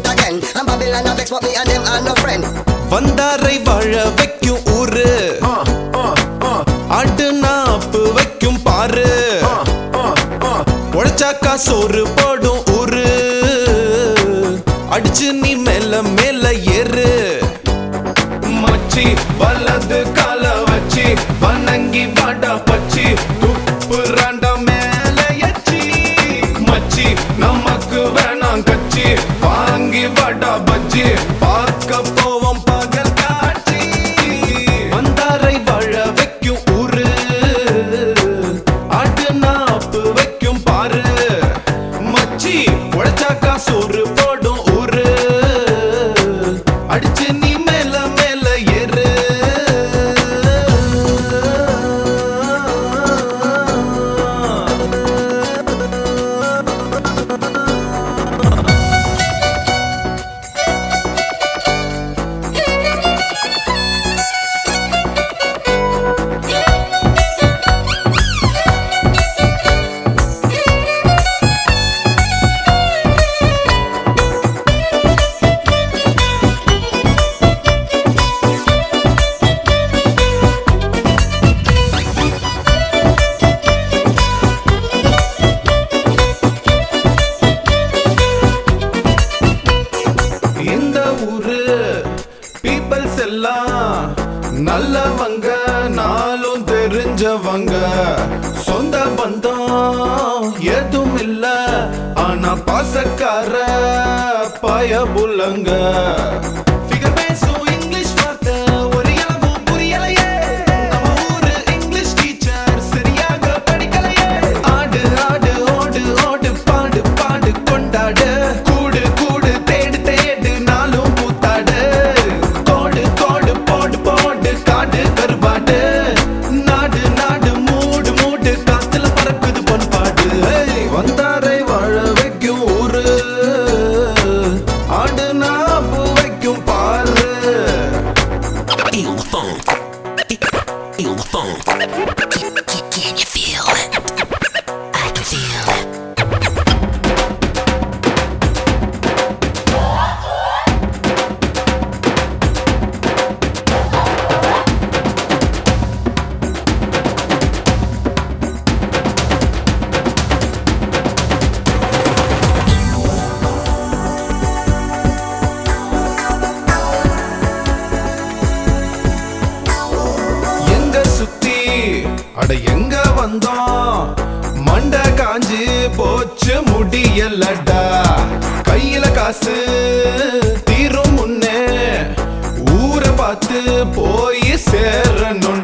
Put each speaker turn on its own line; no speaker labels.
again. And Babylon a vex, but me and them are no friend.
வந்தாரை வாழ வைக்கும் ஊரு ஆட்டு நாப்பு வைக்கும் பாரு உழைச்சாக்கா சோறு போடும் ஊரு அடிச்சு நீ மேல மேல ஏறு மச்சி வலது கால வச்சு வணங்கி வாடா பச்சி துப்புறாண்டா மேல எச்சி மச்சி நமக்கு வேணாம் கச்சி வாங்கி வாடா பச்சி பார்க்க போவோம் பகல் காட்சி வந்தாரை வாழ வைக்கும் ஊரு ஆட்டு நாப்பு வைக்கும் பாரு மச்சி உழைச்சாக்கா சோறு போடும் ஊரு அடிச்சு நீ மேல மேல ஏறு இந்த ஊரு பீப்பிள்ஸ் எல்லாம் நல்லவங்க நாளும் தெரிஞ்சவங்க சொந்த பந்தம் எதுவும் இல்ல ஆனா பாசக்கார பயபுலங்க Figure பேசும் இங்கிலீஷ் வார்த்தை ஒரு இளவும் புரியலையே நம்ம ஊரு இங்கிலீஷ் டீச்சர் சரியாக படிக்கலையே ஆடு ஆடு ஓடு ஓடு பாடு பாடு கொண்டாடு கூடு கூடு தேடு தேடு நாளும் கூத்தாடு கோடு கோடு போடு போடு காடு கருவாடு நாடு நாடு மூடு மூடு காத்துல பறக்குது பண்பாடு ஏய், வந்தாரை வாழ வைக்கும் ஊரு ஆடு நாப்பு வைக்கும் பாரு
Feel the funk. Feel the funk. Can you feel it? I can feel it.
எங்க சுத்தி அட எங்க வந்தோம் மண்ட காஞ்சு போச்சு முடியலடா கையில காசு தீரும் முன்னே ஊரை பார்த்து போய் சேரணும்